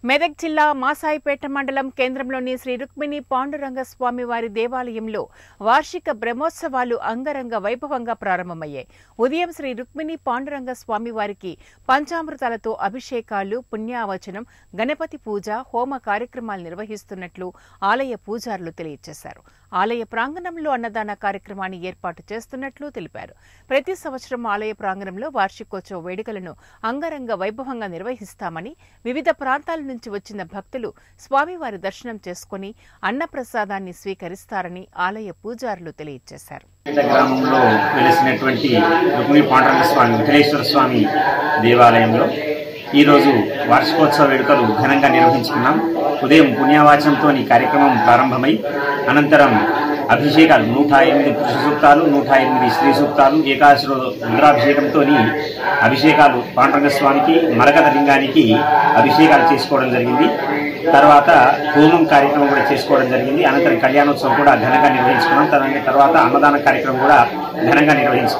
మెదక్ జిల్లా మాసాయిపేట మండలం కేంద్రంలోని శ్రీ రుక్మిణి పాండురంగ స్వామి వారి దేవాలయంలో వార్షిక బ్రహ్మోత్సవాలు అంగరంగ వైభవంగా ప్రారంభమయ్యాయి ఉదయం శ్రీ రుక్మిణి పాండురంగ స్వామి వారికి పంచామృతాలతో అభిషేకాలు పుణ్యావచనం గణపతి పూజ హోమ కార్యక్రమాలు నిర్వహిస్తున్నట్లు ఆలయ పూజారులు తెలియజేశారు ఆలయ ప్రాంగణంలో అన్నదాన కార్యక్రమాన్ని ఏర్పాటు చేస్తున్నట్లు తెలిపారు ప్రతి సంవత్సరం ఆలయ ప్రాంగణంలో వార్షికోత్సవ వేడుకలను అంగరంగ వైభవంగా నిర్వహిస్తామని వివిధ ప్రాంతాల నుంచి వచ్చిన భక్తులు స్వామివారి దర్శనం చేసుకుని అన్నప్రసాదాన్ని స్వీకరిస్తారని ఆలయ పూజారులు తెలియజేశారు పేట గ్రామంలో వెలిసినటువంటి రుక్మిణి పాండురంగ స్వామి వెంకటేశ్వర స్వామి దేవాలయంలో ఈరోజు వార్షికోత్సవ వేడుకలు ఘనంగా నిర్వహించుకున్నాం ఉదయం పుణ్యవాచనంతో ఈ కార్యక్రమం ప్రారంభమై అనంతరం అభిషేకాలు నూట ఎనిమిది పురుష సూక్తాలు నూట ఎనిమిది స్త్రీ సూక్తాలు ఏకాదశి రోజు రుద్రాభిషేకంతో అభిషేకాలు పాండురంగ స్వామికి మరకత లింగానికి అభిషేకాలు చేసుకోవడం జరిగింది తర్వాత హోమం కార్యక్రమం కూడా చేసుకోవడం జరిగింది అనంతరం కళ్యాణోత్సవం కూడా ఘనంగా నిర్వహించుకున్నాం తర్వాత అన్నదాన కార్యక్రమం కూడా ఘనంగా నిర్వహించుకున్నాం